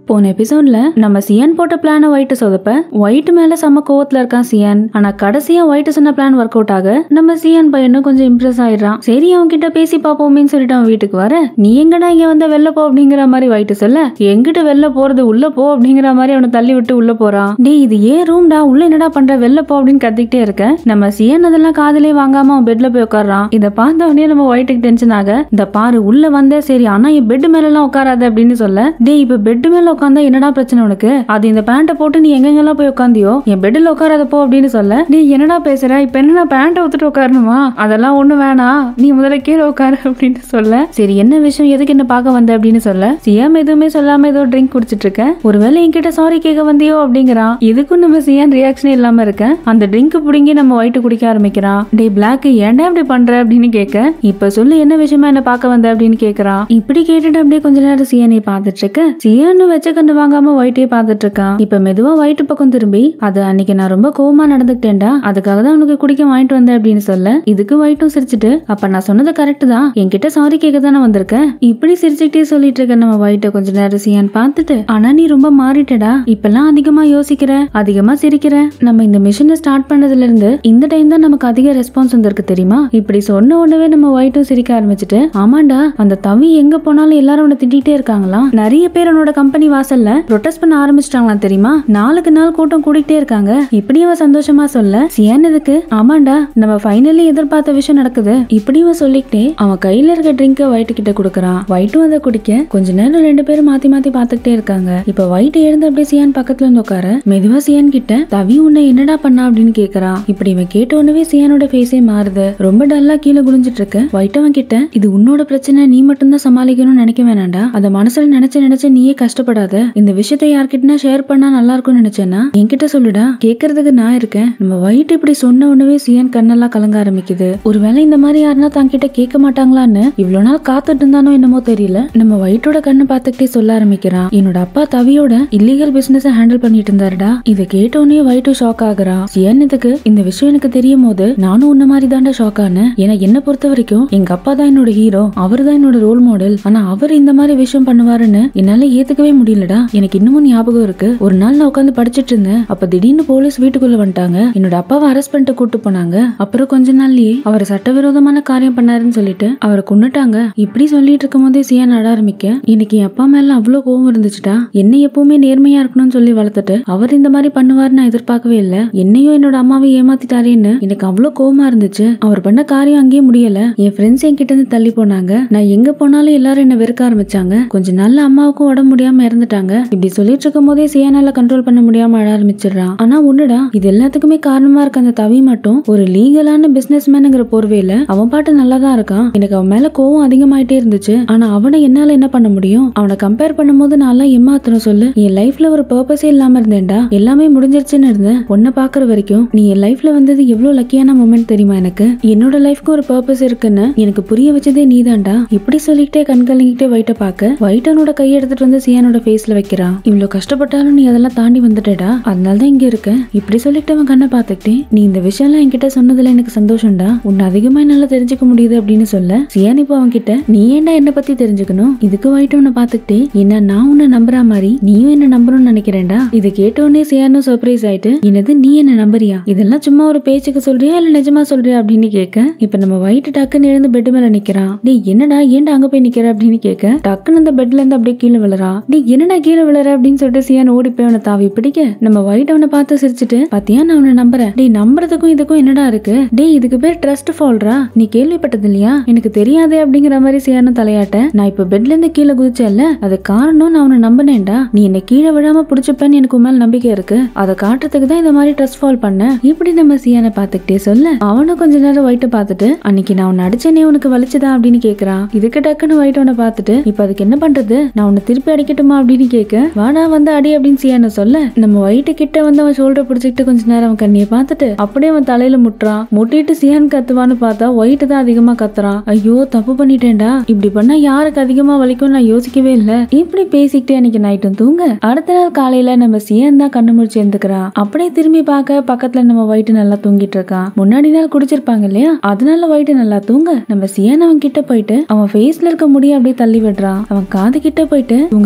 போன எபிசோட்ல நம்ம சியான் போட்ட பிளான ஒயிட் சொதப்ப ஒயிட் மேல செம்ம கோவத்துல இருக்கான் சியான் ஆனா கடைசியா ஒயிட் சொன்ன பிளான் ஒர்க் அவுட் ஆக நம்ம சியான் பையனும் கொஞ்சம் இம்ப்ரெஸ் ஆயிடுறான் சரி அவன் கிட்ட பேசி பாப்போமேன்னு சொல்லிட்டு அவன் வீட்டுக்கு வர நீ எங்கடா இங்க வந்த வெளில போ அப்படிங்கிற மாதிரி ஒயிட் சொல்ல எங்கிட்ட வெளில போறது உள்ள போ அப்படிங்கிற மாதிரி அவனை தள்ளி விட்டு உள்ள போறான் டேய் இது ஏன் ரூம்டா உள்ள என்னடா பண்ற வெளில போ அப்படின்னு கத்திக்கிட்டே இருக்க நம்ம சியான் அதெல்லாம் காதலே வாங்காம அவன் பெட்ல போய் உட்கார்றான் இதை பார்த்த உடனே நம்ம ஒயிட்டுக்கு டென்ஷன் ஆக இந்த பாரு உள்ள வந்தே சரி ஆனா என் பெட் மேல எல்லாம் உட்காராத அப்படின்னு சொல்ல டேய் இப்ப பெட் மேல உட்காந்தா என்னடா பிரச்சனை உனக்கு அது இந்த பேண்ட்டை போட்டு நீ எங்கெங்கெல்லாம் போய் உட்காந்தியோ என் பெட்ல உட்காராத போ அப்படின்னு சொல்ல நீ என்னடா பேசுற இப்ப என்ன பேண்ட்டை ஊத்துட்டு உட்காரணுமா அதெல்லாம் ஒண்ணு வேணாம் நீ முதல்ல கீழே உட்காரு அப்படின்னு சொல்ல சரி என்ன விஷயம் எதுக்கு என்ன பார்க்க வந்த அப்படின்னு சொல்ல சியாம் எதுவுமே சொல்லாம ஏதோ ட்ரிங்க் குடிச்சிட்டு இருக்க ஒருவேளை என்கிட்ட சாரி கேட்க வந்தியோ அப்படிங்கிறான் இதுக்கும் நம்ம சியான் ரியாக்ஷனே இல்லாம இருக்க அந்த ட்ரிங்க் புடுங்கி நம்ம ஒயிட்டு குடிக்க ஆரம்பிக்கிறான் டேய் பிளாக் ஏன்டா இப்படி பண்ற அப்படின்னு கேட்க இப்ப சொல்லு என்ன விஷயமா என்ன பார்க்க வந்த அப்படின்னு கேக்குறான் இப்படி கேட்டுட்டு அப்படியே கொஞ்ச நேரம் சியானை பார்த்துட்டு இருக்க சியான்னு வச்ச கண்டு வாங்காம ஒயிட்டே பார்த்துட்டு இருக்கான் இப்ப மெதுவா ஒயிட் பக்கம் திரும்பி அது அன்னைக்கு நான் ரொம்ப கோவமா நடந்துக்கிட்டேன்டா அதுக்காக தான் உனக்கு குடிக்க வாங்கிட்டு வந்தேன் அப்படின்னு சொல்ல இதுக்கு ஒயிட்டும் சிரிச்சிட்டு அப்ப நான் சொன்னது கரெக்ட் தான் என்கிட்ட சாரி கேட்க தானே வந்திருக்க இப்படி சிரிச்சுக்கிட்டே சொல்லிட்டு இருக்க நம்ம ஒயிட்ட கொஞ்ச நேரம் சியான் பார்த்துட்டு ஆனா நீ ரொம்ப மாறிட்டடா இப்பெல்லாம் அதிகமா யோசிக்கிற அதிகமா சிரிக்கிற நம்ம இந்த மிஷினை ஸ்டார்ட் பண்ணதுல இருந்து இந்த டைம் தான் நமக்கு அதிக ரெஸ்பான்ஸ் வந்திருக்கு தெரியுமா இப்படி சொன்ன உடனே நம்ம ஒயிட்டும் சிரிக்க ஆரம்பிச்சுட்டு ஆமாண்டா அந்த தவி எங்க போனாலும் எல்லாரும் உன்னை திட்டிகிட்டே இருக்காங்களாம் நிறைய பேர் உன்னோட கம்பெனி வாசல்ல ப்ரொட்டஸ்ட் பண்ண ஆரம்பிச்சிட்டாங்களாம் தெரியுமா நாளுக்கு நாள் கூட்டம் கூடிக்கிட்டே இருக்காங்க இப்படி அவ சந்தோஷமா சொல்ல சியான் எதுக்கு ஆமாண்டா நம்ம ஃபைனலி எதிர்பார்த்த விஷயம் நடக்குது இப்படி அவன் சொல்லிக்கிட்டே அவன் கையில இருக்க ட்ரிங்க ஒயிட் கிட்ட கொடுக்கறான் ஒயிட்டும் அதை குடிக்க கொஞ்ச நேரம் ரெண்டு பேரும் மாத்தி மாத்தி பாத்துக்கிட்டே இருக்காங்க இப்ப ஒயிட் எழுந்து அப்படியே சியான் பக்கத்துல இருந்து உட்கார மெதுவா சியான் கிட்ட தவி உன்னை என்னடா பண்ணா அப்படின்னு கேக்குறான் இப்படி இவன் கேட்ட உடனே சியானோட ஃபேஸே மாறுது ரொம்ப டல்லா கீழே குனிஞ்சிட்டு இருக்க ஒயிட் அவன் கிட்ட இது உன்னோட பிரச்சனை நீ மட்டும்தான் சமாளிக்கணும்னு நினைக்க வேணாண்டா அத மனசுல நினைச்சு நினைச்சு நீயே கஷ்டப்படாத இந்த விஷயத்தை யார்கிட்டனா ஷேர் பண்ணா நல்லா இருக்கும்னு நினைச்சேன்னா என்கிட்ட சொல்லுடா கேக்குறதுக்கு நான் இருக்கேன் நம்ம ஒயிட் இப்படி சொன்ன உடனே சியான் கண்ணெல்லாம் கலங்க ஆரம்பிக்குது ஒருவேளை இந்த மாதிரி யாருன்னா தங்கிட்ட கேட்க மாட்டாங்களான்னு இவ்வளவு நாள் காத்துட்டு இருந்தானோ என்னமோ தெரியல நம்ம ஒயிட்டோட கண்ணை பார்த்துக்கிட்டே சொல்ல ஆரம்பிக்கிறான் என்னோட அப்பா தவியோட இல்லீகல் பிசினஸ் ஹேண்டில் பண்ணிட்டு இருந்தாருடா இதை கேட்ட உடனே ஒயிட்டும் ஷாக் ஆகுறான் சியான் இதுக்கு இந்த விஷயம் எனக்கு தெரியும் போது நானும் உன்ன மாதிரி தாண்டா ஷாக் ஆனேன் ஏன்னா என்ன பொறுத்த வரைக்கும் எங்க அப்பா தான் என்னோட ஹீரோ அவர் தான் என்னோட ரோல் மாடல் ஆனா அவர் இந்த மாதிரி விஷயம் பண்ணுவாருன்னு என்னால ஏத்துக்கவே முடியலடா எனக்கு இன்னமும் ஞாபகம் இருக்கு ஒரு நாள் நான் உட்காந்து படிச்சிட்டு இருந்தேன் அப்ப திடீர்னு போலீஸ் வீட்டுக்குள்ள வந்துட்டாங்க என்னோட அப்பாவை அரெஸ்ட் பண்ணிட்டு கூட்டு போனாங்க அப்புறம் கொஞ்ச நாள்லயே அவர் சட்டவிரோதமான காரியம் பண்ணாருன்னு சொல்லிட்டு அவரை கொன்னுட்டாங்க இப்படி சொல்லிட்டு இருக்கும் போதே சியான் நட ஆரம்பிக்க எனக்கு என் அப்பா மேல அவ்வளவு கோவம் இருந்துச்சுடா என்னை எப்பவுமே நேர்மையா இருக்கணும்னு சொல்லி வளர்த்துட்டு அவர் இந்த மாதிரி பண்ணுவாருன்னு நான் எதிர்பார்க்கவே இல்ல என்னையும் என்னோட அம்மாவை ஏமாத்திட்டாரேன்னு எனக்கு அவ்வளவு கோவமா இருந்துச்சு அவர் பண்ண காரியம் அங்கேயே முடியல என் ஃப்ரெண்ட்ஸ் என்கிட்ட இருந்து தள்ளி போனாங்க நான் எங்க போனாலும் எல்லாரும் என்ன வெறுக்க ஆரம்பிச்சாங்க கொஞ்ச நாள்ல அம்மாவுக்கும் உடம்பு முடியாம இறந்துட்டாங்க இப்படி சொல்லிட்டு இருக்கும் போதே சியானால கண்ட்ரோல் பண்ண முடியாம அழ ஆரம்பிச்சிடுறான் ஆனா ஒண்ணுடா இது எல்லாத்துக்குமே காரணமா இருக்க அந்த தவி மட்டும் ஒரு லீகலான பிசினஸ் மேனுங்கிற போர்வையில அவன் பாட்டு நல்லா தான் இருக்கான் எனக்கு அவன் மேல கோவம் அதிகமாயிட்டே இருந்துச்சு ஆனா அவனை என்னால என்ன பண்ண முடியும் அவனை கம்பேர் பண்ணும்போது நான் எல்லாம் ஏமாத்தணும் சொல்லு என் லைஃப்ல ஒரு பர்பஸே இல்லாம இருந்தேன்டா எல்லாமே முடிஞ்சிருச்சுன்னு இருந்தேன் உன்னை பாக்குற வரைக்கும் நீ என் லைஃப்ல வந்தது எவ்வளவு லக்கியான மூமெண்ட் தெரியுமா எனக்கு என்னோட லைஃப்க்கு ஒரு பர்பஸ் இருக்குன்னு எனக்கு புரிய வச்சதே நீதான்டா இப்படி சொல்லிக்கிட்டே கண் கலங்கிட்டே ஒயிட்ட பார்க்க ஒயிட்டனோட கையை எடுத்துட்டு வந்து சியானோட ஃபேஸ்ல வைக்கிறான் இவ்வளவு கஷ்டப்பட்டாலும் நீ அதெல்லாம் தாண்டி வந்துட்டேடா அதனால தான் இங்க இருக்க இப்படி சொல்லிட்டு அவன் கண்ணை பார்த்துக்கிட்டே நீ இந்த விஷயம்லாம் என்கிட்ட சொன்னதுல எனக்கு சந்தோஷம்டா உன்னை அதிகமா என்னால தெரிஞ்சுக்க முடியுது அப்படின்னு சொல்ல சியான் இப்போ அவன் கிட்ட நீ ஏன்டா என்ன பத்தி தெரிஞ்சுக்கணும் இதுக்கு ஒயிட் உன்னை பார்த்துக்கிட்டே என்ன நான் உன்னை நம்புற மாதிரி நீயும் என்ன நம்பணும்னு நினைக்கிறேன்டா இது கேட்ட உடனே சியானும் சர்ப்ரைஸ் ஆயிட்டு என்னது நீ என்ன நம்புறியா இதெல்லாம் சும்மா ஒரு பேச்சுக்கு சொல்றியா இல்ல நிஜமா சொல்றியா அப்படின்னு கேட்க இப்ப நம்ம ஒயிட் டக்குன்னு எழுந்து பெட் மேல நிக்கிறான் டேய் என்னடா ஏன்டா அங்க போய் நிக்கிற அப்படின்னு கேட்க டக்குன்னு அந்த பெட்ல இருந்து அப்படியே கீழே விழுறான் டேய் என்னடா கீழே விழுற அப்படின்னு சொல்லிட்டு சியான் ஓடி போய் அவனை தாவி பிடிக்க நம்ம ஒயிட் அவனை பார்த்து சிரிச்சுட்டு பாத்தியா நான் அவனை நம்புறேன் டேய் நம்புறதுக்கும் இதுக்கும் என்னடா இருக்கு டேய் இதுக்கு பேர் ட்ரஸ்ட் ஃபால்ரா நீ கேள்விப்பட்டது இல்லையா எனக்கு தெரியாதே அப்படிங்கிற மாதிரி சியானும் தலையாட்ட நான் இப்ப பெட்ல இருந்து கீழே குதிச்சேன்ல அது காரணம் நான் அவனை நம்பினேன்டா நீ என்ன கீழே விழாம புடிச்சுப்பேன்னு எனக்கு உன் மேல நம்பிக்கை இருக்கு அதை காட்டுறதுக்கு தான் இந்த மாதிரி ட்ரஸ்ட் ஃபால் பண்ண இப்படி நம்ம சியானை பார்த்துக்கிட்டே சொல்ல அவனும் கொஞ்ச நேரம் ஒயிட்ட பார்த்துட்டு அன்னைக்கு நான் உன்னை அடிச்சேனே உனக்கு வலிச்சுதா அப்படின்னு கேக்குறான் இதுக்கு டக்குன்னு ஒயிட் உன்னை பார்த்துட்டு இப்ப அதுக்கு என்ன பண்றது நான் உன்னை திருப்பி அடிக்கட்டுமா அப்படின்னு கேட்க வாடா வந்து அடி அப்படின்னு சியானை சொல்ல நம்ம ஒயிட்டு கிட்ட வந்து அவன் ஷோல்டர் பிடிச்சிக்கிட்டு கொஞ்ச நேரம் அவன் கண்ணியை பார்த்துட்டு அப்படியே அவன் தலையில முட்டுறான் முட்டிட்டு சியான் கத்துவான்னு பார்த்தா ஒயிட் தான் அதிகமா கத்துறான் ஐயோ தப்பு பண்ணிட்டேன்டா இப்படி பண்ணா யாருக்கு அதிகமா வலிக்கும் நான் யோசிக்கவே இல்ல இப்படி பேசிக்கிட்டே அன்னைக்கு நைட்டும் தூங்க அடுத்த நாள் காலையில நம்ம சியான் தான் கண்ணு முடிச்சு எழுந்துக்கிறான் அப்படியே திரும்பி பார்க்க பக்கத்துல நம்ம ஒயிட் நல்லா தூங்கிட்டு இருக்கான் முன்னாடி நாள் குடிச்சிருப்பாங்க இல்லையா அதனால ஒயிட் நல்லா தூங்க நம்ம சியான் அவன் கிட்ட போயிட்டு அவன் ஃபேஸ்ல இருக்க முடிய அப்படியே தள்ளி விடுறான் அவன் காது கிட்ட போயிட்டு தூங்குற மாதிரி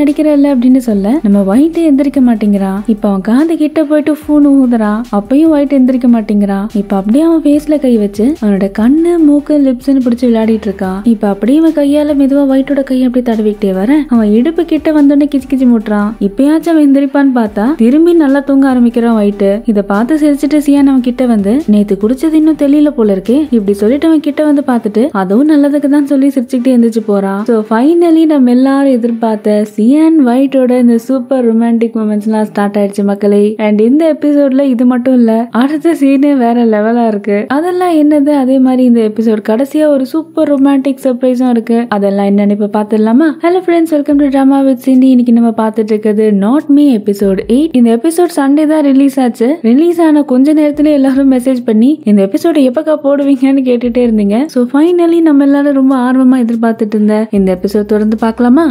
நடிக்கிற இல்ல அப்படின்னு சொல்ல நம்ம ஒயிட் எந்திரிக்க மாட்டேங்கிறான் இப்ப அவன் காது கிட்ட போயிட்டு ஃபோன் ஊதுறான் அப்பயும் ஒயிட் எந்திரிக்க மாட்டேங்கிறான் இப்ப அப்படியே அவன் ஃபேஸ்ல கை வச்சு அவனோட கண்ணு மூக்கு லிப்ஸ்னு பிடிச்சு விளையாடிட்டு இருக்கான் இப்ப அப்படியே அவன் கையால மெதுவா ஒயிட்டோட கையை அப்படியே தடவிக்கிட்டே வர அவன் இடுப்பு கிட்ட வந்தோடனே கிச்சு கிச்சு முட்டுறான் இப்பயாச்சும் அவன் எந்திரிப்பான்னு பார்த்தா திரும்பி நல்லா தூங்க ஆரம்பிக்கிறான் ஒயிட் இத பார்த்து சிரிச்சிட்டு சியான் அவன் கிட்ட வந்து நேத்து குடிச்சது இன்னும் தெரியல போல இருக்கே இப்படி சொல்லிட்டு அவன் கிட்ட வந்து பார்த்துட்டு அதுவும் நல்லதுக்கு தான் சொல்லி சிரிச்சுக்கிட்டே எந்திரிச்சு போறான் சோ ஃபைனலி நம்ம எல்லாரும் எதிர்பார்த்த சியான் ஒயிட்டோட இந்த சூப்பர் ரொமான்டிக் மூமெண்ட்ஸ்லாம் ஸ்டார்ட் ஆயிடுச்சு மக்களே அண்ட் இந்த எபிசோட்ல இது மட்டும் இல்ல அடுத்த சீனே வேற லெவலா இருக்கு அதெல்லாம் என்னது அதே மாதிரி இந்த எபிசோட் கடைசியா ஒரு சூப்பர் ரொமான்டிக் சர்ப்ரைஸும் இருக்கு அதெல்லாம் என்னன்னு இப்ப பாத்துடலாமா hello friends welcome to drama with Cindy இன்னைக்கு நம்ம பார்த்துட்டு இருக்கிறது நாட் மீ எபிசோட் எயிட் இந்த எபிசோட் சண்டே தான் ரிலீஸ் ஆச்சு ரிலீஸ் ஆன கொஞ்ச நேரத்துல எல்லாரும் மெசேஜ் பண்ணி இந்த எபிசோட எப்பக்கா போடுவீங்கன்னு கேட்டுட்டே இருந்தீங்க சோ ஃபைனலி நம்ம எல்லாரும் ரொம்ப ஆர்வமா எதிர்பார்த்துட்டு இருந்த இந்த எபிசோட் தொடர்ந்து பார்க்கலாமா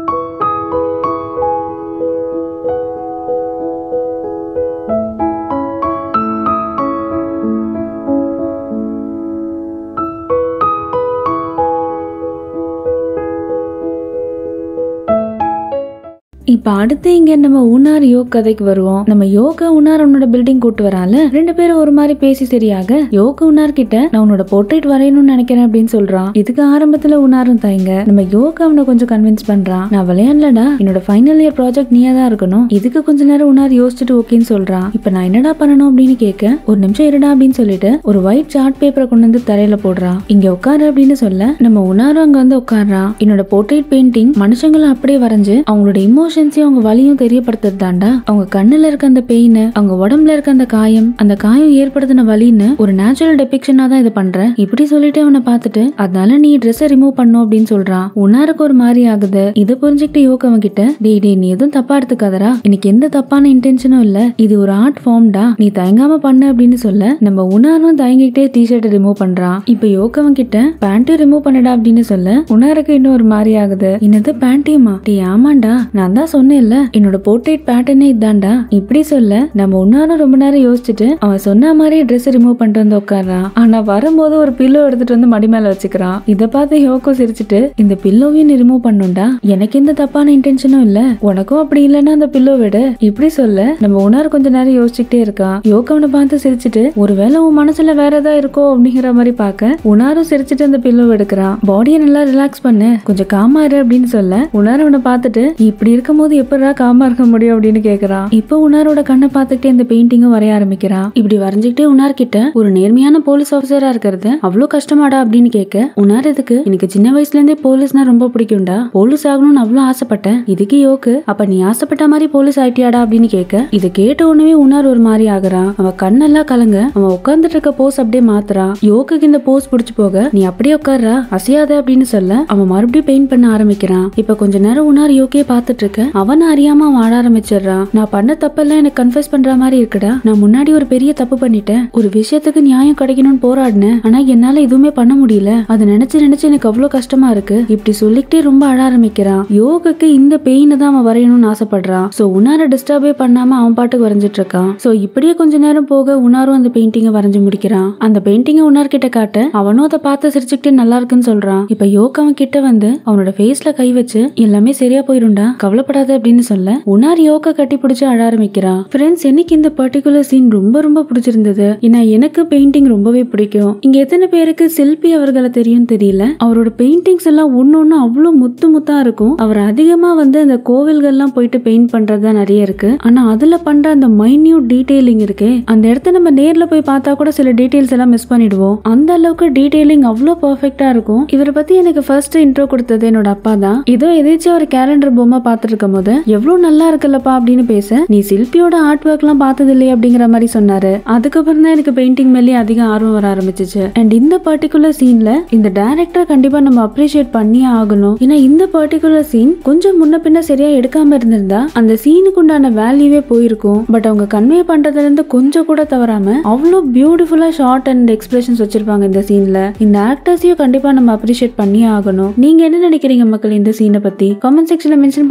இப்ப அடுத்து இங்க நம்ம உனார் யோக் கதைக்கு வருவோம் நம்ம யோக உனார் அவனோட பில்டிங் கூட்டு வரால ரெண்டு பேரும் ஒரு மாதிரி பேசி சரியாக யோக உனார் கிட்ட நான் உன்னோட போர்ட்ரேட் வரையணும்னு நினைக்கிறேன் அப்படின்னு சொல்றான் இதுக்கு ஆரம்பத்துல உனாரும் தயங்க நம்ம யோக அவனை கொஞ்சம் கன்வின்ஸ் பண்றான் நான் விளையாடலடா என்னோட ஃபைனல் இயர் ப்ராஜெக்ட் நீயா தான் இருக்கணும் இதுக்கு கொஞ்ச நேரம் உனார் யோசிச்சுட்டு ஓகேன்னு சொல்றான் இப்ப நான் என்னடா பண்ணணும் அப்படின்னு கேட்க ஒரு நிமிஷம் இருடா அப்படின்னு சொல்லிட்டு ஒரு ஒயிட் சார்ட் பேப்பரை கொண்டு வந்து தரையில போடுறான் இங்க உட்காரு அப்படின்னு சொல்ல நம்ம உணாரும் அங்க வந்து உட்கார்றான் என்னோட போர்ட்ரேட் பெயிண்டிங் மனுஷங்களை அப்படியே வரைஞ்சு அவங்களோட இமோஷன்ஸையும் அவங்க வலியும் தெரியப்படுத்துறது தாண்டா அவங்க கண்ணுல இருக்க அந்த பெயின் அவங்க உடம்புல இருக்க அந்த காயம் அந்த காயம் ஏற்படுத்தின வலின்னு ஒரு நேச்சுரல் டெபிக்ஷனா தான் இது பண்றேன் இப்படி சொல்லிட்டு அவனை பார்த்துட்டு அதனால நீ ட்ரெஸ்ஸை ரிமூவ் பண்ணும் அப்படின்னு சொல்றான் உன்னாருக்கு ஒரு மாதிரி ஆகுது இதை புரிஞ்சுக்கிட்டு யோக அவன் கிட்ட டேய் டேய் நீ எதுவும் தப்பா எடுத்துக்காதடா எனக்கு எந்த தப்பான இன்டென்ஷனும் இல்ல இது ஒரு ஆர்ட் ஃபார்ம்டா நீ தயங்காம பண்ணு அப்படின்னு சொல்ல நம்ம உணாரும் தயங்கிட்டே டிஷர்ட் ரிமூவ் பண்றான் இப்ப யோகவன் கிட்ட பேண்ட்டும் ரிமூவ் பண்ணடா அப்படின்னு சொல்ல உணாருக்கு இன்னும் ஒரு மாதிரி ஆகுது என்னது பேண்டியுமா டே ஆமாண்டா நான் தான் சொன்னேன்ல என்னோட போர்ட்ரேட் பேட்டர்னே இதான்டா இப்படி சொல்ல நம்ம உன்னாரும் ரொம்ப நேரம் யோசிச்சுட்டு அவன் சொன்ன மாதிரி ட்ரெஸ் ரிமூவ் பண்ணிட்டு வந்து உட்கார்றான் ஆனா வரும்போது ஒரு பில்லோ எடுத்துட்டு வந்து மடி மேல வச்சுக்கிறான் இத பார்த்து யோகோ சிரிச்சுட்டு இந்த பில்லோவையும் நீ ரிமூவ் பண்ணுண்டா எனக்கு எந்த தப்பான இன்டென்ஷனும் இல்ல உனக்கும் அப்படி இல்லைன்னா அந்த பில்லோ விடு இப்படி சொல்ல நம்ம உணர் கொஞ்ச நேரம் யோசிச்சுக்கிட்டே இருக்கான் யோகவனை பார்த்து சிரிச்சுட்டு ஒருவேளை உன் மனசுல வேற ஏதாவது இருக்கோ அப்படிங்கிற மாதிரி பார்க்க உணாரும் சிரிச்சுட்டு அந்த பில்லோ எடுக்கிறான் பாடியை நல்லா ரிலாக்ஸ் பண்ணு கொஞ்சம் காமா இரு அப்படின்னு சொல்ல உணர் அவனை பார்த்துட்டு இப்படி இருக்கும்போது எப்படா காமா இருக்க முடியும் அப்படின்னு கேக்குறான் இப்போ உணரோட கண்ணை பார்த்துக்கிட்டே இந்த பெயிண்டிங்கும் வரைய ஆரம்பிக்கிறான் இப்படி வரைஞ்சுக்கிட்டே உணர் கிட்ட ஒரு நேர்மையான போலீஸ் ஆஃபீஸரா இருக்கிறது அவ்வளவு கஷ்டமாடா அப்படின்னு கேட்க உணர் இதுக்கு எனக்கு சின்ன வயசுல இருந்தே போலீஸ்னா ரொம்ப பிடிக்கும்டா போலீஸ் ஆகணும்னு அவ்வளவு ஆசைப்பட்டேன் இதுக்கு யோக்கு அப்ப நீ ஆசைப்பட்ட மாதிரி போலீஸ் ஆயிட்டியாடா அப்படின்னு கேட்க இதை கேட்ட உடனே உணர் ஒரு மாதிரி ஆகுறான் அவன் கண்ணெல்லாம் கலங்க அவன் உட்கார்ந்துட்டு இருக்க போஸ் அப்படியே மாத்துறான் யோக்குக்கு இந்த போஸ் பிடிச்சு போக நீ அப்படியே உட்கார்றா அசையாத அப்படின்னு சொல்ல அவன் மறுபடியும் பெயிண்ட் பண்ண ஆரம்பிக்கிறான் இப்ப கொஞ்ச நேரம் உணர் யோக்கே பார்த்துட்டு இருக்க அவன் அறியாம அவன் ஆட ஆரம்பிச்சிடுறான் நான் பண்ண தப்பெல்லாம் எனக்கு கன்ஃபெஸ் பண்ற மாதிரி இருக்குடா நான் முன்னாடி ஒரு பெரிய தப்பு பண்ணிட்டேன் ஒரு விஷயத்துக்கு நியாயம் கிடைக்கணும்னு போராடினேன் ஆனா என்னால எதுவுமே பண்ண முடியல அதை நினைச்சு நினைச்சு எனக்கு அவ்வளவு கஷ்டமா இருக்கு இப்படி சொல்லிக்கிட்டே ரொம்ப அழ ஆரம்பிக்கிறான் யோகுக்கு இந்த பெயினை தான் அவன் வரையணும்னு ஆசைப்படுறான் சோ உணார டிஸ்டர்பே பண்ணாம அவன் பாட்டுக்கு வரைஞ்சிட்டு இருக்கான் சோ இப்படியே கொஞ்ச நேரம் போக உணாரும் அந்த பெயிண்டிங்கை வரைஞ்சு முடிக்கிறான் அந்த பெயிண்டிங்கை உணார் கிட்ட காட்ட அவனும் அதை பார்த்து சிரிச்சுக்கிட்டே நல்லா இருக்குன்னு சொல்றான் இப்ப யோக் அவன் கிட்ட வந்து அவனோட ஃபேஸ்ல கை வச்சு எல்லாமே சரியா போயிரும்டா கவலைப்படாத அப்படின்னு சொல்ல உணார் யோக்க கட்டி பிடிச்சு அழ ஆரம்பிக்கிறான் ஃப்ரெண்ட்ஸ் எனக்கு இந்த பர்டிகுலர் சீன் ரொம்ப ரொம்ப பிடிச்சிருந்தது ஏன்னா எனக்கு பெயிண்டிங் ரொம்பவே பிடிக்கும் இங்க எத்தனை பேருக்கு சில்பி அவர்களை தெரியும் தெரியல அவரோட பெயிண்டிங்ஸ் எல்லாம் ஒன்னொன்னு அவ்வளவு முத்து முத்தா இருக்கும் அவர் அதிகமா வந்து அந்த கோவில்கள்லாம் போயிட்டு பெயிண்ட் பண்றதா நிறைய இருக்கு ஆனா அதுல பண்ற அந்த மைன்யூட் டீடைலிங் இருக்கே அந்த இடத்த நம்ம நேர்ல போய் பார்த்தா கூட சில டீடைல்ஸ் எல்லாம் மிஸ் பண்ணிடுவோம் அந்த அளவுக்கு டீடைலிங் அவ்வளவு பர்ஃபெக்டா இருக்கும் இவரை பத்தி எனக்கு ஃபர்ஸ்ட் இன்ட்ரோ கொடுத்தது என்னோட அப்பா தான் இதோ எதாச்சும் ஒரு கேலண்டர் பொம்மை பார்த்துட்டு இருக்கும் போது எவ்வளவு நல்லா இருக்குல்லப்பா அப்படின்னு பேச நீ சில்பியோட ஆர்ட் ஒர்க் எல்லாம் பார்த்தது இல்லையே அப்படிங்கிற மாதிரி சொன்னாரு அதுக்கப்புறம் தான் எனக்கு பெயிண்டிங் மேலே அதிக ஆர்வம் வர ஆரம்பிச்சிச்சு அண்ட் இந்த பர்டிகுலர் சீன்ல இந்த டைரக்டர் கண்டிப்பா நம்ம அப்ரிஷியேட் பண்ணியே ஆகணும் ஏன்னா இந்த பர்டிகுலர் சீன் கொஞ்சம் முன்ன பின்ன சரியா எடுக்காம இருந்திருந்தா அந்த சீனுக்கு உண்டான வேல்யூவே போயிருக்கும் பட் அவங்க கன்வே பண்றதுல இருந்து கொஞ்சம் கூட தவறாம அவ்வளோ பியூட்டிஃபுல்லா ஷார்ட் அண்ட் எக்ஸ்பிரஷன்ஸ் வச்சிருப்பாங்க இந்த சீன்ல இந்த ஆக்டர்ஸையும் கண்டிப்பா நம்ம அப்ரிஷியேட் பண்ணியே ஆகணும் நீங்க என்ன நினைக்கிறீங்க மக்கள் இந்த சீனை பத்தி கமெண்ட் செக்ஷன்ல மென்ஷன் பண்ணுங்களேன் பாப்போம்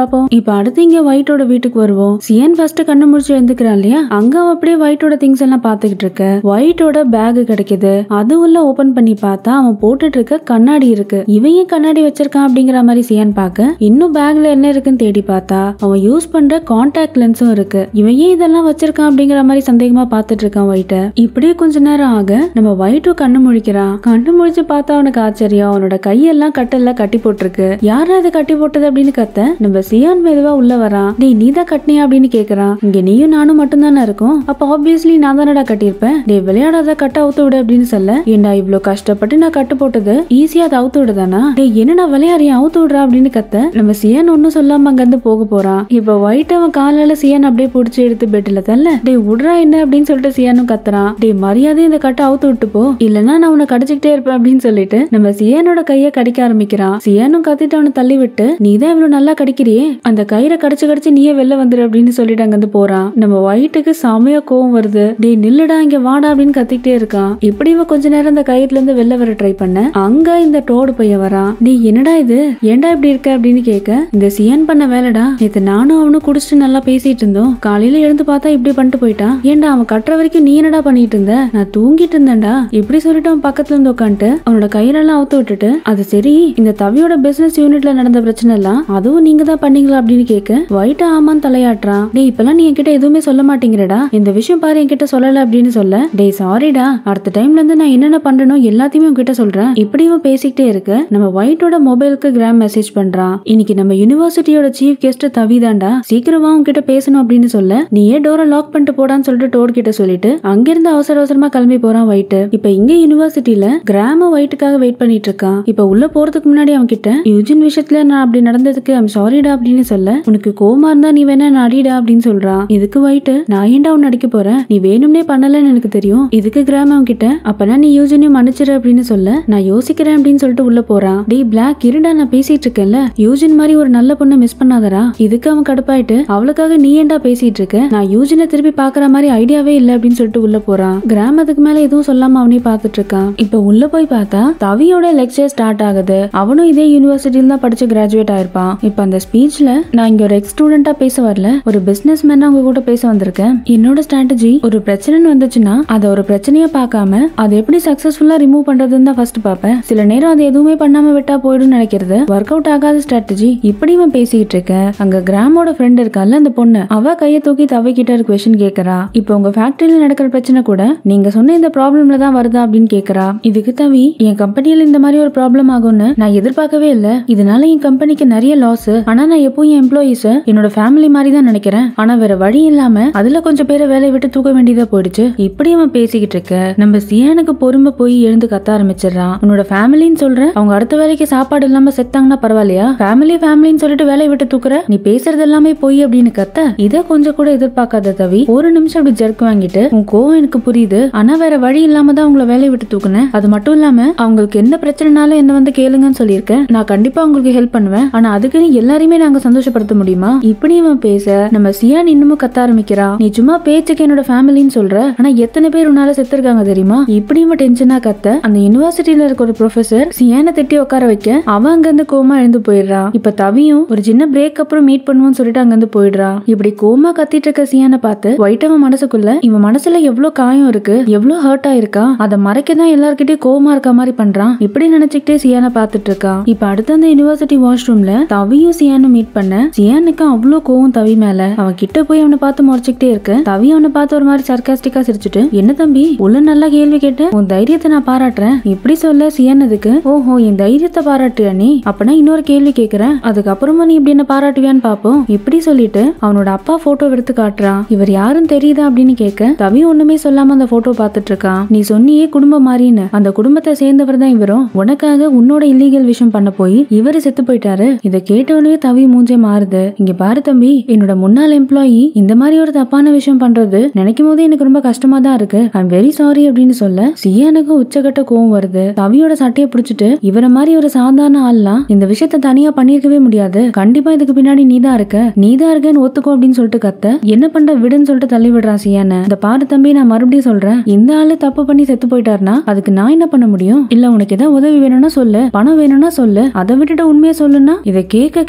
பாப்போம் இப்ப அடுத்து இங்க ஒயிட்டோட வீட்டுக்கு வருவோம் சியன் ஃபர்ஸ்ட் கண்ணு முடிச்சு எழுந்துக்கிறான் இல்லையா அங்க அவன் அப்படியே ஒயிட்டோட திங்ஸ் எல்லாம் பாத்துக்கிட்டு இருக்க ஒயிட்டோட பேக் கிடைக்குது அது உள்ள ஓபன் பண்ணி பார்த்தா அவன் போட்டுட்டு இருக்க கண்ணாடி இருக்கு இவன் ஏன் கண்ணாடி வச்சிருக்கான் அப்படிங்கிற மாதிரி சியன் பார்க்க இன்னும் பேக்ல என்ன இருக்குன்னு தேடி பார்த்தா அவன் யூஸ் பண்ற கான்டாக்ட் லென்ஸும் இருக்கு இவன் ஏன் இதெல்லாம் வச்சிருக்கான் அப்படிங்கிற மாதிரி சந்தேகமா பார்த்துட்டு இருக்கான் ஒயிட்ட இப்படியே கொஞ்ச நேரம் ஆக நம்ம ஒயிட்டும் கண்ணு முழிக்கிறான் கண்ணு முழிச்சு பார்த்தா அவனுக்கு ஆச்சரியம் அவனோட கையெல்லாம் கட்டெல்லாம் கட்டி போட்டிருக்கு யாரா இதை கட்டி போட்டது அப்படின்னு கத்த நம்ம சியான் மெதுவா உள்ள வரான் டேய் நீ தான் கட்டினியா அப்படின்னு கேக்குறான் இங்க நீயும் நானும் மட்டும் தானே இருக்கும் அப்ப ஆப்வியஸ்லி நான் தானடா கட்டியிருப்பேன் டேய் விளையாடாத கட்ட அவுத்து விடு அப்படின்னு சொல்ல ஏண்டா இவ்ளோ கஷ்டப்பட்டு நான் கட்டு போட்டது ஈஸியா அதை அவுத்து விடுதானா டேய் என்னடா விளையாடுறியா அவுத்து விடுறா அப்படின்னு கத்த நம்ம சியான் ஒன்னும் சொல்லாம அங்கிருந்து போக போறான் இப்ப ஒயிட் அவன் காலால சியான் அப்படியே புடிச்சு எடுத்து பெட்ல தள்ள டேய் விடுறா என்ன அப்படின்னு சொல்லிட்டு சியானும் கத்துறான் டேய் மரியாதை இந்த கட்டை அவுத்து விட்டு போ இல்லனா நான் உன்னை கடிச்சுக்கிட்டே இருப்பேன் அப்படின்னு சொல்லிட்டு நம்ம சியானோட கைய கடிக்க ஆரம்பிக்கிறான் சியானும் கத்திட்டு அவனை தள்ளி விட்டு நீ தான் இவ்வளவு நல்லா கடிக்கிறியே அந்த கயிறை கடிச்சு கடிச்சு நீயே வெளில வந்துரு அப்படின்னு சொல்லிட்டு அங்கிருந்து போறான் நம்ம ஒயிட்டுக்கு செமையா கோவம் வருது டேய் நில்லுடா இங்க வாடா அப்படின்னு கத்திக்கிட்டே இருக்கான் இப்படி இவன் கொஞ்ச நேரம் அந்த கயிறுல இருந்து வெளில வர ட்ரை பண்ண அங்க இந்த டோடு பையன் வரான் நீ என்னடா இது ஏன்டா இப்படி இருக்க அப்படின்னு கேட்க இந்த சியான் பண்ண வேலைடா நேத்து நானும் அவனும் குடிச்சிட்டு நல்லா பேசிட்டு இருந்தோம் காலையில எழுந்து பார்த்தா இப்படி பண்ணிட்டு போயிட்டான் ஏன்டா அவன் கட்டுற வரைக்கும் நீ என்னடா பண்ணிட்டு இருந்த நான் தூங்கிட்டு இருந்தேன்டா இப்படி சொல்லிட்டு அவன் பக்கத்துல இருந்து உட்காந்துட்டு அவனோட கயிறெல்லாம் அவுத்து விட்டுட்டு அது சரி இந்த தவியோட பிசினஸ் யூனிட்ல நடந்த பிரச்சனை எல்லாம் அதுவும் நீங்க தான் பண்ணீங்களா அப்படின்னு கேட்க ஒயிட் ஆமான்னு தலையாட்டுறான் டேய் இப்பெல்லாம் நீ என்கிட்ட எதுவுமே சொல்ல மாட்டேங்கிறடா இந்த விஷயம் பாரு என்கிட்ட சொல்லல அப்படின்னு சொல்ல டேய் சாரிடா அடுத்த டைம்ல இருந்து நான் என்னென்ன பண்றனோ எல்லாத்தையுமே உன்கிட்ட சொல்றேன் இப்படி இவன் பேசிக்கிட்டே இருக்கு நம்ம ஒயிட்டோட மொபைலுக்கு கிராம் மெசேஜ் பண்றான் இன்னைக்கு நம்ம யூனிவர்சிட்டியோட சீஃப் கெஸ்ட் தவிதாண்டா சீக்கிரமா உன்கிட்ட பேசணும் அப்படின்னு சொல்ல நீ ஏன் டோரை லாக் பண்ணிட்டு போடான்னு சொல்லிட்டு டோர் கிட்ட சொல்லிட்டு அங்கிருந்து அவசர அவசரமா கிளம்பி போறான் ஒயிட் இப்ப இங்க யூனிவர்சிட்டியில கிராம ஒயிட்டுக்காக வெயிட் பண்ணிட்டு இருக்கான் இப்ப உள்ள போறதுக்கு முன்னாடி அவன் கிட்ட யூஜின் விஷயத்துல நான் அப்படி நடந்ததுக்கு ஐம் சாரிடா அப்படின்னு சொல்ல உனக்கு கோமா இருந்தா நீ வேணா நான் அடிடா அப்படின்னு சொல்றான் இதுக்கு ஒயிட் நான் ஏன்டா உன்னை அடிக்க போறேன் நீ வேணும்னே பண்ணலன்னு எனக்கு தெரியும் இதுக்கு கிராம அவன் கிட்ட அப்பனா நீ யூஜினையும் மன்னிச்சிரு அப்படின்னு சொல்ல நான் யோசிக்கிறேன் அப்படின்னு சொல்லிட்டு உள்ள போறான் டேய் பிளாக் இருடா நான் பேசிட்டு இருக்கேன்ல யூஜின் மாதிரி ஒரு நல்ல பொண்ணை மிஸ் பண்ணாதடா இதுக்கு அவன் கடுப்பாயிட்டு அவளுக்காக நீ ஏன்டா பேசிட்டு இருக்க நான் யூஜினை திருப்பி பாக்குற மாதிரி ஐடியாவே இல்ல அப்படின்னு சொல்லிட்டு உள்ள போறான் கிராமத்துக்கு மேல எதுவும் சொல்லாம அவனே பாத்துட்டு இருக்கான் இப்ப உள்ள போய் பார்த்தா தவியோட லெக்சர் ஸ்டார்ட் ஆகுது அவனும் இதே யூனிவர்சிட்டியில தான் படிச்சு கிராஜுவேட் ஆயிருப்பான் இப்ப அந்த ஸ்பீச்ல நான் இங்க ஒரு எக்ஸ் ஸ்டூடெண்டா பேச வரல ஒரு பிசினஸ் மேன் அவங்க கூட பேச வந்திருக்கேன் என்னோட ஸ்ட்ராட்டஜி ஒரு பிரச்சனைன்னு வந்துச்சுன்னா அதை ஒரு பிரச்சனையா பார்க்காம அதை எப்படி சக்சஸ்ஃபுல்லா ரிமூவ் பண்றதுன்னு தான் ஃபர்ஸ்ட் பார்ப்பேன் சில நேரம் அது எதுவுமே பண்ணாம விட்டா போயிடும் நினைக்கிறது ஒர்க் அவுட் ஆகாத ஸ்ட்ராட்டஜி இப்படி இவன் பேசிட்டு இருக்க அங்க கிராமோட ஃப்ரெண்ட் இருக்கால அந்த பொண்ணு அவ கையை தூக்கி தவிக்கிட்ட ஒரு கொஸ்டின் கேக்குறா இப்போ உங்க ஃபேக்டரியில நடக்கிற பிரச்சனை கூட நீங்க சொன்ன இந்த ப்ராப்ளம்ல தான் வருதா அப்படின்னு கேக்குறா இதுக்கு தவி என் கம்பெனியில இந்த மாதிரி ஒரு ப்ராப்ளம் ஆகும்னு நான் எதிர்பார்க்கவே இல்ல இதனால என் கம்பெனிக்கு நிறைய லாஸ் ஆனா நான் எப்பவும் என் எம்ப்ளாயிஸ் என்னோட ஃபேமிலி மாதிரி தான் நினைக்கிறேன் ஆனா வேற வழி இல்லாம அதுல கொஞ்சம் பேரை வேலையை விட்டு தூக்க வேண்டியதா போயிடுச்சு இப்படி அவன் பேசிக்கிட்டு இருக்க நம்ம சியானுக்கு பொறுமை போய் எழுந்து கத்த ஆரம்பிச்சிடறான் உன்னோட ஃபேமிலின்னு சொல்ற அவங்க அடுத்த வேலைக்கு சாப்பாடு இல்லாம செத்தாங்கன்னா பரவாயில்லையா ஃபேமிலி ஃபேமிலின்னு சொல்லிட்டு வேலையை விட்டு தூக்குற நீ பேசுறது எல்லாமே பொய் அப்படின்னு கத்த இத கொஞ்சம் கூட எதிர்பார்க்காத தவி ஒரு நிமிஷம் அப்படி ஜர்க் வாங்கிட்டு உன் கோவம் எனக்கு புரியுது ஆனா வேற வழி இல்லாம தான் உங்களை வேலையை விட்டு தூக்குனேன் அது மட்டும் இல்லாம அவங்களுக்கு என்ன பிரச்சனைனாலும் என்ன வந்து கேளுங்கன்னு சொல்லியிருக்கேன் நான் கண்டிப்பா உங்களுக்கு ஹெல்ப் பண்ணுவேன் ஆனா அதுக்குன்னு எல்லாரையுமே நாங்க சந்தோஷப்படுத்த முடியுமா இப்படி இவன் பேச நம்ம சியான் இன்னமும் கத்த ஆரம்பிக்கிறா நீ சும்மா பேச்சுக்கு என்னோட ஃபேமிலின்னு சொல்ற ஆனா எத்தனை பேர் உன்னால செத்துருக்காங்க தெரியுமா இப்படி இவன் டென்ஷனா கத்த அந்த யூனிவர்சிட்டியில இருக்க ஒரு ப்ரொஃபசர் சியானை திட்டி உட்கார வைக்க அவன் அங்க இருந்து கோமா எழுந்து போயிடுறா இப்ப தவியும் ஒரு சின்ன பிரேக் அப்புறம் மீட் பண்ணுவோம்னு சொல்லிட்டு அங்க இருந்து போயிடுறா இப்படி கோமா கத்திட்டு இருக்க சியானை பார்த்து ஒயிட் அவன் மனசுக்குள்ள இவன் மனசுல எவ்வளவு காயம் இருக்கு எவ்வளவு ஹர்ட் ஆயிருக்கா அதை மறைக்க தான் எல்லார்கிட்டயும் கோவமா இருக்க மாதிரி பண்றான் இப்படி நினைச்சுக்கிட்டே சியானை பார்த்துட்டு இருக்கா இப்ப அடுத்து அந்த யூனிவர்சிட்டி வாஷ்ரூம்ல தவியும் சியானும் மீட் பண்ண சியானுக்கு அவ்வளவு கோவம் தவி மேல அவன் கிட்ட போய் அவனை பார்த்து முறைச்சுக்கிட்டே இருக்கு தவி அவனை பார்த்து ஒரு மாதிரி சர்க்காஸ்டிக்கா சிரிச்சுட்டு என்ன தம்பி உள்ள நல்லா கேள்வி கேட்டு உன் தைரியத்தை நான் பாராட்டுறேன் இப்படி சொல்ல சியானதுக்கு ஓஹோ என் தைரியத்தை பாராட்டுறியா நீ அப்பனா இன்னொரு கேள்வி கேக்குறேன் அதுக்கப்புறமா நீ இப்படி என்ன பாராட்டுவியான்னு பாப்போம் இப்படி சொல்லிட்டு அவனோட அப்பா போட்டோ எடுத்து காட்டுறான் இவர் யாருன்னு தெரியுதா அப்படின்னு கேட்க தவி ஒண்ணுமே சொல்லாம அந்த போட்டோ பார்த்துட்டு இருக்கான் நீ சொன்னியே குடும்பம் மாறின்னு அந்த குடும்பத்தை சேர்ந்தவர் தான் இவரும் உனக்காக உன்னோட இல்லீகல் விஷயம் பண்ண போய் இவரு செத்து போயிட்டாரு இதை கேட்டவனே தவி மூஞ்சே மாறுது இங்க பாரு தம்பி என்னோட முன்னாள் எம்ப்ளாயி இந்த மாதிரி ஒரு தப்பான விஷயம் பண்றது நினைக்கும் போது எனக்கு ரொம்ப கஷ்டமா தான் இருக்கு ஐம் வெரி சாரி அப்படின்னு சொல்ல சியானுக்கு உச்சகட்ட கோவம் வருது தவியோட சட்டையை பிடிச்சிட்டு இவரை மாதிரி ஒரு சாதாரண ஆள்லாம் இந்த விஷயத்த தனியா பண்ணிருக்கவே முடியாது கண்டிப்பா இதுக்கு பின்னாடி நீதான் இருக்க நீதான் இருக்கேன்னு ஒத்துக்கோ அப்படின்னு சொல்லிட்டு கத்த என்ன பண்ற விடுன்னு சொல்லிட்டு தள்ளி விடுறான் சியான இந்த பாரு தம்பி நான் மறுபடியும் சொல்றேன் இந்த ஆளு தப்பு பண்ணி செத்து போயிட்டாருன்னா அதுக்கு நான் என்ன பண்ண முடியும் இல்ல உனக்கு ஏதாவது உதவி வேணும்னா சொல்லு பணம் வேணும்னா சொல்லு அதை விட்டுட்டு உண்மையை சொல்லுன்னா இதை கேட்க கேட்க சியான்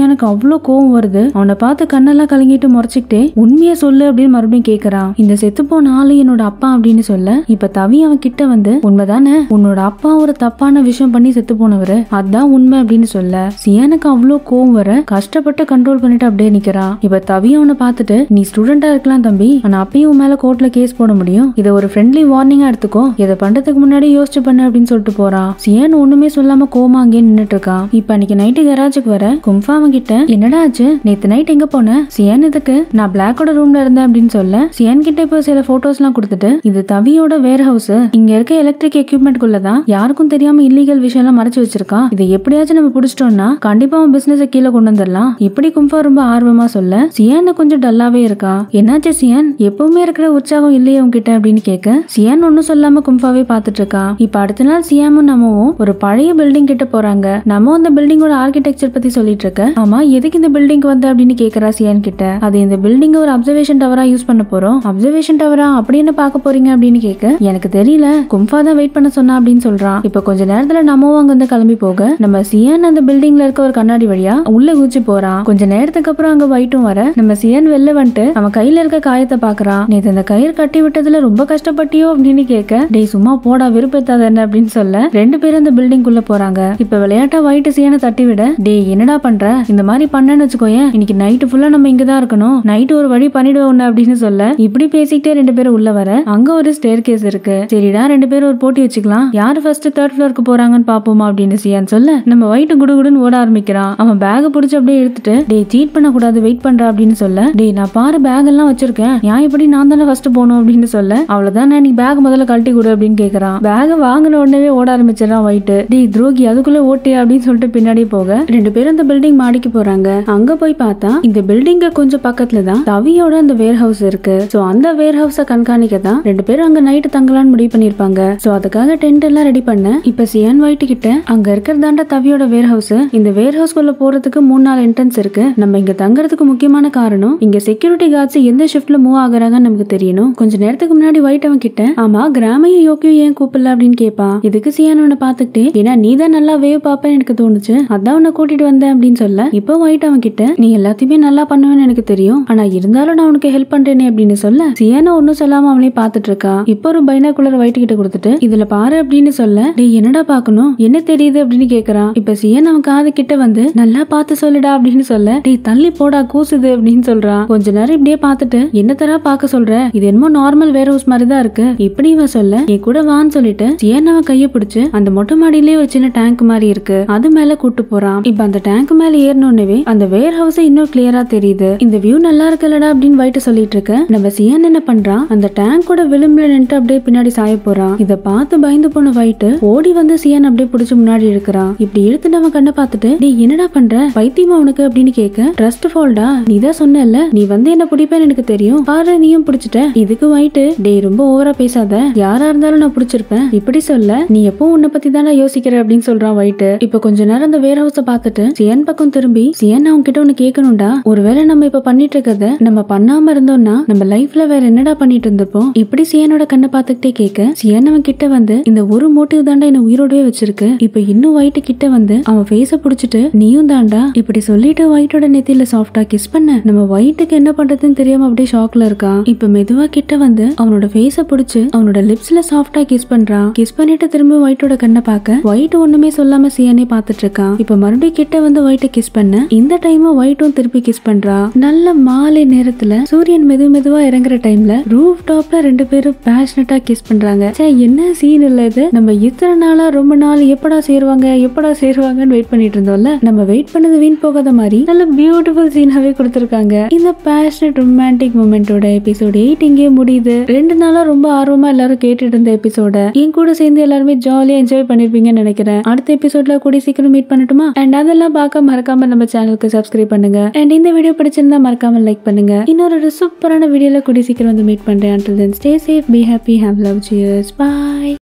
சியானுக்கு அவ்வளோ கோவம் வருது அவனை பார்த்து கண்ணெல்லாம் கலங்கிட்டு முறைச்சிக்கிட்டே உண்மையை சொல்லு அப்படின்னு மறுபடியும் கேக்குறான் இந்த செத்து போன ஆளு என்னோட அப்பா அப்படின்னு சொல்ல இப்ப தவி அவன் கிட்ட வந்து உண்மைதானே உன்னோட அப்பா ஒரு தப்பான விஷயம் பண்ணி செத்து போனவரு அதான் உண்மை அப்படின்னு சொல்ல சியானுக்கு அவ்வளோ கோவம் வர கஷ்டப்பட்டு கண்ட்ரோல் பண்ணிட்டு அப்படியே நிக்கிறான் இப்ப தவி அவனை பார்த்துட்டு நீ ஸ்டூடெண்டா இருக்கலாம் தம்பி ஆனா அப்பயும் உன் மேல கோர்ட்ல கேஸ் போட முடியும் இதை ஒரு ஃப்ரெண்ட்லி வார்னிங்கா எடுத்துக்கோ இதை பண்றதுக்கு முன்னாடி யோசிச்சு பண்ணு அப்படின்னு சொல்லிட்டு போறான் சியான் ஒண்ணுமே சொல்லாம கோமா அங்கே நின்னுட்டு இருக்கான் இப்ப அன்னைக்கு நைட்டு கராஜுக்கு வர கும்ஃபா அவன் கிட்ட என்னடா ஆச்சு நேத்து நைட் எங்க போன சியான் இதுக்கு நான் பிளாக்கோட ரூம்ல இருந்தேன் அப்படின்னு சொல்ல சியான் கிட்ட இப்போ சில போட்டோஸ் எல்லாம் கொடுத்துட்டு இது தவியோட வேர் ஹவுஸ் இங்க இருக்க எலக்ட்ரிக் எக்யூப்மெண்ட் குள்ளதான் யாருக்கும் தெரியாம இல்லீகல் விஷயம் எல்லாம் மறைச்சு வச்சிருக்கான் இதை எப்படியாச்சும் நம்ம பிடிச்சிட்டோம்னா கண்டிப்பா அவன் பிசினஸ் கீழே கொண்டு வந்துடலாம் இப்படி கும்ஃபா ரொம்ப ஆர்வமா சொல்ல சியான் கொஞ்சம் டல்லாவே இருக்கா என்னாச்சு சியான் எப்பவுமே இருக்கிற உற்சாகம் இல்லையே உன்கிட்ட அப்படின்னு கேட்க சியான் ஒன்னும் சொல்லாம கும்ஃபாவே பார்த்துட்டு இருக்கா இப்ப அடுத்த நாள் சியாமும் நம்மவும் ஒரு பழைய பில்டிங் கிட்ட போறாங்க நம்ம அந்த பில்டிங்கோட ஆர்கிடெக்சர் பத்தி சொல்லிட்டு இருக்க ஆமா எதுக்கு இந்த பில்டிங் வந்த அப்படின்னு கேக்குறா சியான் கிட்ட அது இந்த பில்டிங் ஒரு அப்சர்வேஷன் டவரா யூஸ் பண்ண போறோம் அப்சர்வேஷன் டவரா அப்படி என்ன பார்க்க போறீங்க அப்படின்னு கேட்க எனக்கு தெரியல கும்ஃபா தான் வெயிட் பண்ண சொன்னா அப்படின்னு சொல்றான் இப்ப கொஞ்ச நேரத்துல நம்மவும் அங்க இருந்து கிளம்பி போக நம்ம சியான் அந்த பில்டிங்ல இருக்க ஒரு கண்ணாடி வழியா உள்ள குதிச்சு போறான் கொஞ்ச நேரத்துக்கு அப்புறம் அங்க வைட்டும் வர நம்ம சியான் வெளில வந்துட்டு அவன் கையில இருக்க காயத்தை பாக்குறான் நேத்து அந்த கயிறு கட்டி விட்டதுல ரொம்ப கஷ்டப்பட்டியோ அப்படின்னு கேட்க டேய் சும்மா போடா விருப்பத்தாத என்ன அப்படின்னு சொல்ல ரெண்டு பேரும் அந்த பில்டிங் குள்ள போறாங்க இப்ப விளையாட்டா ஒயிட் சியானை தட்டி விட டேய் என்னடா பண்ற இந்த மாதிரி பண்ணேன்னு வச்சுக்கோயேன் இன்னைக்கு நைட்டு ஃபுல்லா நம்ம இங்க தான் இருக்கணும் நைட் ஒரு வழி பண்ணிடுவோம் உன்னை அப்படின்னு சொல்ல இப்படி பேசிக்கிட்டே ரெண்டு பேரும் உள்ள வர அங்க ஒரு ஸ்டேர் கேஸ் இருக்கு சரிடா ரெண்டு பேரும் ஒரு போட்டி வச்சுக்கலாம் யாரு ஃபர்ஸ்ட் தேர்ட் ஃப்ளோருக்கு போறாங்கன்னு பாப்போமா அப்படின்னு சியான் சொல்ல நம்ம ஒயிட் குடுகுடுன்னு ஓட ஆரம்பிக்கிறான் அவன் பேக புடிச்சு அப்படியே எடுத்துட்டு டேய் சீட் பண்ண கூடாது வெயிட் பண்றா அப்படின்னு சொல்ல டேய் நான் பாரு பேக் எல்லாம் வச்சிருக்கேன் நான் எப்படி நான் தானே ஃபர்ஸ்ட் போகணும் அப்படின்னு சொல்ல அவ்வளவுதான் நான் நீ பேக் முதல்ல கழட்டி கொடு அப்படின்னு கேக்குறான் பேக வாங்கின உடனே ஓட ஆரம்பிச்சிடறான் ஒயிட் டேய் துரோகி அதுக்குள்ள ஓட்டியா அப்படின்னு சொல்லிட்டு பின்னாடி போக ரெண்டு பேரும் அந்த பில்டிங் மாடிக்கு போறாங்க அங்க போய் பார்த்தா இந்த பில்டிங்க கொஞ்சம் பக்கத்துல தான் தவியோட அந்த வேர் ஹவுஸ் இருக்கு சோ அந்த வேர் ஹவுஸ கண்காணிக்க தான் ரெண்டு பேரும் அங்க நைட்டு தங்கலாம்னு முடிவு பண்ணிருப்பாங்க சோ அதுக்காக டென்ட் எல்லாம் ரெடி பண்ண இப்ப சியான் ஒயிட் கிட்ட அங்க இருக்கிறதாண்ட தவியோட வேர் ஹவுஸ் இந்த வேர் ஹவுஸ் குள்ள போறதுக்கு மூணு நாள் என்ட்ரன்ஸ் இருக்கு நம்ம இங்க தங்குறதுக்கு முக்கியமான காரணம் இங்க செக்யூரிட்டி கார்ட்ஸ் எந்த ஷிஃப்ட்ல மூவ் ஆகுறாங்கன்னு நமக்கு தெரியணும் கொஞ்ச நேரத்துக்கு முன்னாடி ஒயிட் அவன் கிட்ட ஆமா கிராமையும் யோக்கியும் ஏன் கூப்பிடல அப்படின்னு கேட்பான் இதுக்கு சியான் உன்னை பாத்துக்கிட்டே ஏன்னா நீ தான் நல்லா வேவ் பாப்பேன்னு எனக்கு தோணுச்சு அதான் உன்னை கூட்டிட்டு வந்தேன் அப்படின்னு சொல்ல இப்போ ஒயிட் அவன் கிட்ட நீ எல்லாத்தையுமே நல்லா பண்ணுவேன்னு எனக்கு தெரியும் ஆனா இருந்தாலும் நான் உனக்கு ஹெல்ப் பண்றேனே அப்படின்னு சொல்ல சியானா ஒன்னும் சொல்லாம அவனே பாத்துட்டு இருக்கா இப்போ ஒரு பைனாக்குலர் ஒயிட் கிட்ட கொடுத்துட்டு இதுல பாரு அப்படின்னு சொல்ல டேய் என்னடா பாக்கணும் என்ன தெரியுது அப்படின்னு கேக்குறான் இப்ப சியான் அவன் காது கிட்ட வந்து நல்லா பார்த்து சொல்லுடா அப்படின்னு சொல்ல டேய் தள்ளி போடா கூசுது அப்படின்னு சொல்றான் கொஞ்ச நேரம் இப்படியே பார்த்துட்டு என்ன தரா பார்க்க சொல்ற இது என்னமோ நார்மல் வேர் ஹவுஸ் மாதிரி தான் இருக்கு இப்படி இவன் சொல்ல என் கூட வான்னு சொல்லிட்டு சியான் அவன் கைய பிடிச்சு அந்த மொட்டை மாடியிலே ஒரு சின்ன டேங்க் மாதிரி இருக்கு அது மேல கூட்டு போறான் இப்ப அந்த டேங்க் மேல ஏறினோடனே அந்த வேர் ஹவுஸ் இன்னும் கிளியரா தெரியுது இந்த வியூ நல்லா இருக்குல்லடா அப்படின்னு வைட்டு சொல்லிட்டு இருக்க நம்ம சியான் என்ன பண்றான் அந்த டேங்கோட விளிம்புல நின்று அப்படியே பின்னாடி சாய போறான் இத பார்த்து பயந்து போன வைட்டு ஓடி வந்து சியான் அப்படியே பிடிச்சு முன்னாடி இருக்கிறான் இப்படி இழுத்துட்டு அவன் கண்ணை பார்த்துட்டு நீ என்னடா பண்ற பைத்தியமா உனக்கு அப்படின்னு கேட்க ட்ரஸ்ட் ஃபால்டா நீ தான் சொன்னல நீ வந்து என்ன பிடிப்பேன்னு எனக்கு தெரியும் பாரு நீயும் பிடிச்சிட்ட இதுக்கு வைட்டு டேய் ரொம்ப ஓவரா பேசாத யாரா இருந்தாலும் நான் பிடிச்சிருப்பேன் இப்படி சொல்ல நீ எப்போ உன்னை பத்தி தானே யோசிக்கிற அப்படின்னு சொல்றான் வைட்டு இப்ப கொஞ்ச நேரம் அந்த வேர் ஹவுஸ பார்த்துட்டு சியன் பக்கம் திரும்பி சியன் அவங்க கிட்ட ஒண்ணு கேட்கணும்டா ஒருவேளை நம்ம இப்ப பண்ணிட்டு இருக்கத நம்ம பண்ணாம இருந்தோம்னா நம்ம லைஃப்ல வேற என்னடா பண்ணிட்டு இருந்திருப்போம் இப்படி சியனோட கண்ணை பார்த்துக்கிட்டே கேட்க சியன் அவன் கிட்ட வந்து இந்த ஒரு மோட்டிவ் தாண்டா என்ன உயிரோடவே வச்சிருக்கு இப்ப இன்னும் ஒயிட்டு கிட்ட வந்து அவன் ஃபேஸ புடிச்சிட்டு நீயும் தாண்டா இப்படி சொல்லிட்டு ஒயிட்டோட நெத்தியில சாஃப்டா கிஸ் பண்ண நம்ம ஒயிட்டுக்கு என்ன பண்றதுன்னு தெரியாம அப்படியே ஷாக்ல இருக்கான் இப்ப மெதுவா கிட்ட வந்து அவனோட ஃபேஸ புடிச்சு அவனோட லிப்ஸ்ல சாஃப்டா கிஸ் பண்றான் கிஸ் பண்ணிட்டு திரும்ப ஒயிட்டோட கண்ணை பார்க்க ஒயிட் ஒண்ணுமே சொல்லாம சியானே பார்த்துட்டு இருக்கான் இப்ப மறுபடியும் கிட்ட வந்து ஒயிட்ட கிஸ் பண்ண இந்த டைம் ஒயிட்டும் திருப்பி கிஸ் பண்றா நல்ல மாலை நேரத்துல சூரியன் மெது மெதுவா இறங்குற டைம்ல ரூஃப் டாப்ல ரெண்டு பேரும் பேஷனட்டா கிஸ் பண்றாங்க ச்சே என்ன சீன் இல்ல இது நம்ம இத்தனை நாளா ரொம்ப நாள் எப்படா சேருவாங்க எப்படா சேருவாங்கன்னு வெயிட் பண்ணிட்டு இருந்தோம்ல நம்ம வெயிட் பண்ணது வீண் போகாத மாதிரி நல்ல பியூட்டிஃபுல் சீனாவே கொடுத்திருக்காங்க இந்த பேஷனட் ரொமான்டிக் மூமெண்டோட எபிசோட் எயிட் இங்கே முடியுது ரெண்டு நாளா ரொம்ப ஆர்வமா எல்லாரும் கேட்டுட்டு இருந்த எபிசோட என் கூட சேர்ந்து எல்லாருமே ஜாலியா என்ஜாய் பண்ணிருப்பீங்கன்னு நினைக்கிறேன் அடுத்த எபிசோட்ல கூடிய சீக்கிரம் மீட் பண்ணட்டுமா அண்ட் அதெல்லாம் பார்க்க மறக்காம நம்ம சேனலுக்கு சப்ஸ்கிரைப் பண்ணுங்க அண்ட் இந்த வீடியோ பிடிச்சிருந்தா மறக்காம லைக் பண்ணுங்க இன்னொரு சூப்பரான வீடியோல கூடிய சீக்கிரம் வந்து மீட் பண்றேன் until then stay safe be happy have love cheers bye